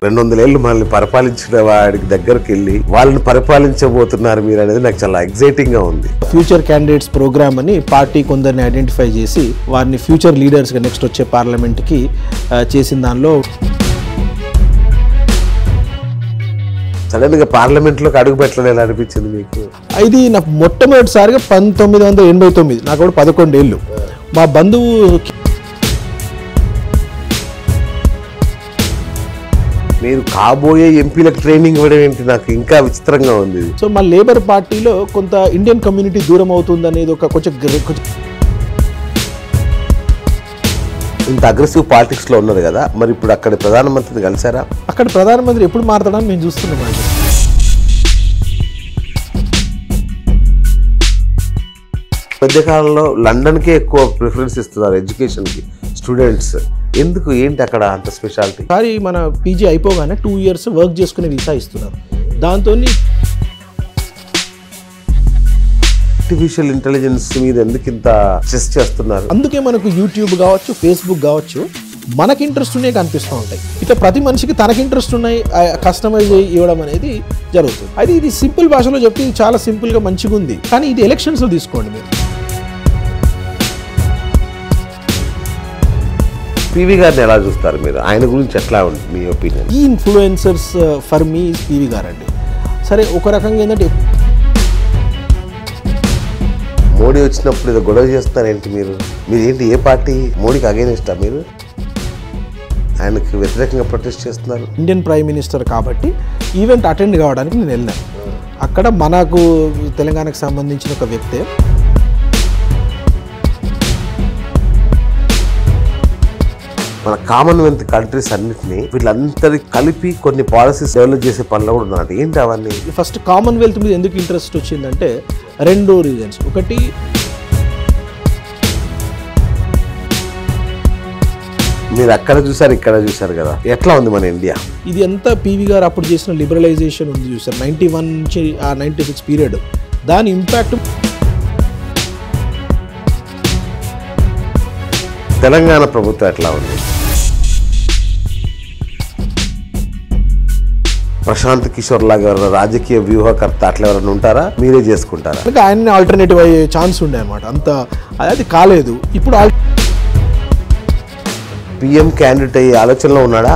రెండు వందల ఏళ్ళు మనల్ని పరిపాలించిన వాడికి దగ్గరికి వెళ్ళి వాళ్ళని పరిపాలించబోతున్నారు మీరు అనేది నాకు చాలా ఎగ్జైటింగ్ గా ఉంది ఫ్యూచర్ క్యాండిడేట్స్ ప్రోగ్రామ్ అని పార్టీ కొందరిని ఐడెంటిఫై చేసి వారిని ఫ్యూచర్ లీడర్స్గా నెక్స్ట్ వచ్చే పార్లమెంట్కి ఆ, చేసిన దానిలో సడన్ గా పార్లమెంట్ లోకి అడుగు పెట్టడం ఎలా అనిపించింది మీకు ఇది నాకు మొట్టమొదటిసారిగా పంతొమ్మిది వందల ఎనభై తొమ్మిది నాకు కూడా పదకొండేళ్ళు మా బంధువు మీరు కాబోయే ఎంపీలకు ట్రైనింగ్ ఇవ్వడం ఏంటి నాకు ఇంకా విచిత్రంగా ఉంది ఇది. సో మా లేబర్ పార్టీలో కొంత ఇండియన్ కమ్యూనిటీ దూరం అవుతుంది అనేది ఒక కొంచెం గ్ర- కొంచెం ఇంత అగ్రెసివ్ పాలిటిక్స్ లో ఉన్నారు కదా మరి ఇప్పుడు అక్కడ ప్రధానమంత్రిని కలిసారా అక్కడ ప్రధానమంత్రి ఎప్పుడు మారతాడని మేము చూస్తున్నాం అండి. మధ్యకాలంలో లండన్కే ఎక్కువ ప్రిఫరెన్స్ ఇస్తున్నారు ఎడ్యుకేషన్కి స్టూడెంట్స్ ఎందుకు ఏంటి అక్కడ అంత స్పెషాలిటీ ఒకసారి మన పీజీ అయిపోగానే టూ ఇయర్స్ వర్క్ చేసుకునే వీసా ఇస్తున్నారు దాంతో ఆర్టిఫిషియల్ ఇంటెలిజెన్స్ మీద ఎందుకు ఇంత స్ట్రెస్ చేస్తున్నారు అందుకే మనకు యూట్యూబ్ కావచ్చు ఫేస్బుక్ కావచ్చు మనకి ఇంట్రెస్ట్ ఉన్నాయి కనిపిస్తూ ఉంటాయి ఇట్లా ప్రతి మనిషికి తనకి ఇంట్రెస్ట్ ఉన్నాయి కస్టమైజ్ ఇవ్వడం అనేది జరుగుతుంది అది ఇది సింపుల్ భాషలో చెప్తే ఇది చాలా సింపుల్గా మంచిగా ఉంది కానీ ఇది ఎలక్షన్స్లో తీసుకోండి మీరు పివి గారిని ఎలా చూస్తారు మీరు ఆయన గురించి ఎట్లా ఉంది మీ ఒపీనియన్ ఈ ఇన్ఫ్లుయెన్సర్స్ ఫర్ మీ పీవీ గారు అండి సరే ఒక రకంగా ఏంటంటే మోడీ వచ్చినప్పుడు ఏదో గొడవ చేస్తున్నారేంటి మీరు మీరు ఏంటి ఏ పార్టీ మోడీకి అగైనెస్టా మీరు ఆయనకు వ్యతిరేకంగా ప్రొటెస్ట్ చేస్తున్నారు ఇండియన్ ప్రైమ్ మినిస్టర్ కాబట్టి ఈవెంట్ అటెండ్ కావడానికి నేను వెళ్ళాను అక్కడ మనకు తెలంగాణకు సంబంధించిన ఒక వ్యక్తే మన కామన్వెల్త్ కంట్రీస్ అన్నిటిని వీళ్ళందరి కలిపి కొన్ని పాలసీస్ డెవలప్ చేసే పనిలో కూడా ఉన్నారు ఏంటి అవన్నీ ఫస్ట్ కామన్వెల్త్ మీద ఎందుకు ఇంట్రెస్ట్ వచ్చిందంటే రెండు రీజన్స్ ఒకటి మీరు అక్కడ చూసారు ఇక్కడ చూసారు కదా ఎట్లా ఉంది మన ఇండియా ఇది అంతా పీవీ గారు అప్పుడు చేసిన లిబరలైజేషన్ ఉంది చూసారు నైంటీ వన్ నుంచి ఆ నైంటీ సిక్స్ పీరియడ్ దాని ఇంపాక్ట్ తెలంగాణ ప్రభుత్వం ఎట్లా ఉంది ప్రశాంత్ కిషోర్ లాగా ఎవరైనా రాజకీయ వ్యూహకర్త అట్లా ఎవరైనా ఉంటారా మీరే చేసుకుంటారా కనుక ఆయన్ని ఆల్టర్నేటివ్ అయ్యే ఛాన్స్ ఉండే అనమాట అంత అది కాలేదు ఇప్పుడు ఆల్- పిఎం క్యాండిడేట్ అయ్యే ఆలోచనలో ఉన్నాడా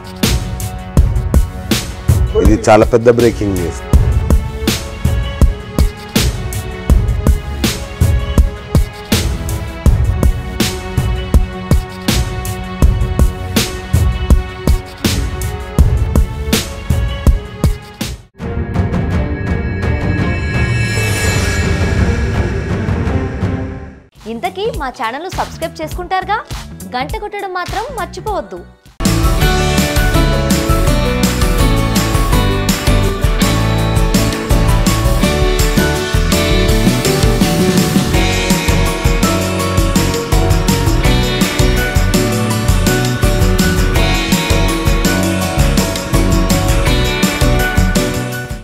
ఇది చాలా పెద్ద బ్రేకింగ్ న్యూస్ ఇంతకీ మా ఛానల్ను సబ్స్క్రైబ్ చేసుకుంటారుగా గంట కొట్టడం మాత్రం మర్చిపోవద్దు